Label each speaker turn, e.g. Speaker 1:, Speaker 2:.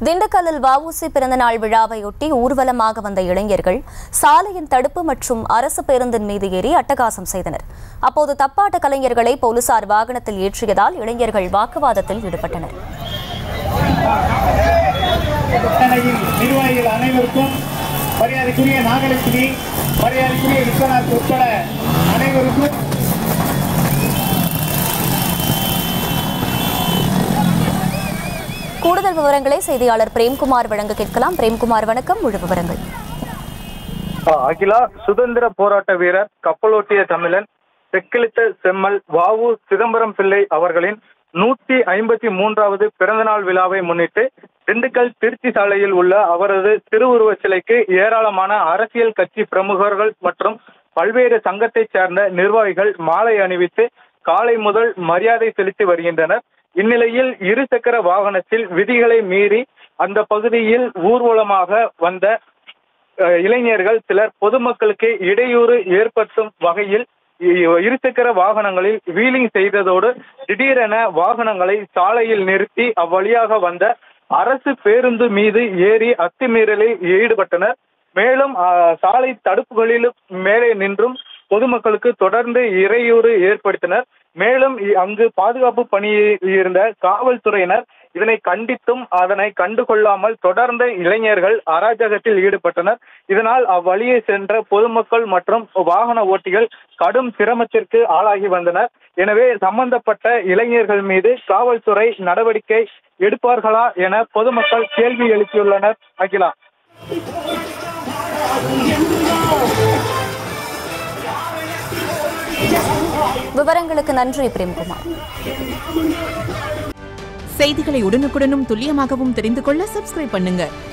Speaker 1: திண்டுக்கல்லில் வஉசி பிறந்தநாள் விழாவையொட்டி ஊர்வலமாக வந்த இளைஞர்கள் சாலையின் தடுப்பு மற்றும் அரசு பேருந்தின் மீது ஏறி அட்டகாசம் செய்தனர் அப்போது தப்பாட்ட கலைஞர்களை போலீசார் வாகனத்தில் ஏற்றியதால் இளைஞர்கள் வாக்குவாதத்தில் ஈடுபட்டனர்
Speaker 2: சென்னையின் நிர்வாகிகள் அனைவருக்கும் மரியாதைக்குரிய நாகலட்சுமி மரியாதைக்குரிய விஸ்வநாத் உட்பட அனைவருக்கும்
Speaker 1: கூடுதல் விவரங்களை செய்தியாளர் பிரேம்குமார் வழங்க கேட்கலாம் பிரேம்குமார் வணக்கம் முழு விவரங்கள்
Speaker 3: அகிலா சுதந்திர போராட்ட வீரர் கப்பலோட்டிய தமிழன் செக்கிழித்த செம்மல் வாவு சிதம்பரம் பிள்ளை அவர்களின் நூத்தி ஐம்பத்தி மூன்றாவது பிறந்தநாள் விழாவை முன்னிட்டு திண்டுக்கல் திருச்சி சாலையில் உள்ள அவரது திருவுருவச் சிலைக்கு ஏராளமான அரசியல் கட்சி பிரமுகர்கள் மற்றும் பல்வேறு சங்கத்தைச் சேர்ந்த நிர்வாகிகள் மாலை அணிவித்து காலை முதல் மரியாதை செலுத்தி வருகின்றனர் இந்நிலையில் இருசக்கர வாகனத்தில் விதிகளை மீறி அந்த பகுதியில் ஊர்வலமாக வந்த அஹ் இளைஞர்கள் சிலர் பொதுமக்களுக்கு இடையூறு ஏற்படுத்தும் வகையில் இ- இருசக்கர வாகனங்களில் வீலிங் செய்ததோடு திடீரென வாகனங்களை சாலையில் நிறுத்தி அவ்வழியாக வந்த அரசு பேருந்து மீது ஏறி அத்துமீறலில் ஈடுபட்டனர் மேலும் அஹ், சாலை தடுப்புகளிலும் மேலே நின்றும் பொதுமக்களுக்கு தொடர்ந்து இடையூறு ஏற்படுத்தினர் மேலும் இ- அங்கு பாதுகாப்பு பணியில் இருந்த காவல்துறையினர் இதனை கண்டித்தும் அதனை கண்டுகொள்ளாமல் தொடர்ந்து இளைஞர்கள் அராஜகத்தில் ஈடுபட்டனர் இதனால் அவ்வழியே சென்ற பொதுமக்கள் மற்றும் வாகன ஓட்டிகள் கடும் சிரமத்திற்கு ஆளாகி வந்தனர் எனவே சம்பந்தப்பட்ட இளைஞர்கள் மீது காவல்துறை நடவடிக்கை எடுப்பார்களா என பொதுமக்கள் கேள்வி எழுப்பியுள்ளனர் அகிலா
Speaker 1: விவரங்களுக்கு நன்றி பிரேம்குமார்
Speaker 4: செய்திகளை உடனுக்குடனும் துல்லியமாகவும் தெரிந்து கொள்ள சப்ஸ்கிரைப் பண்ணுங்க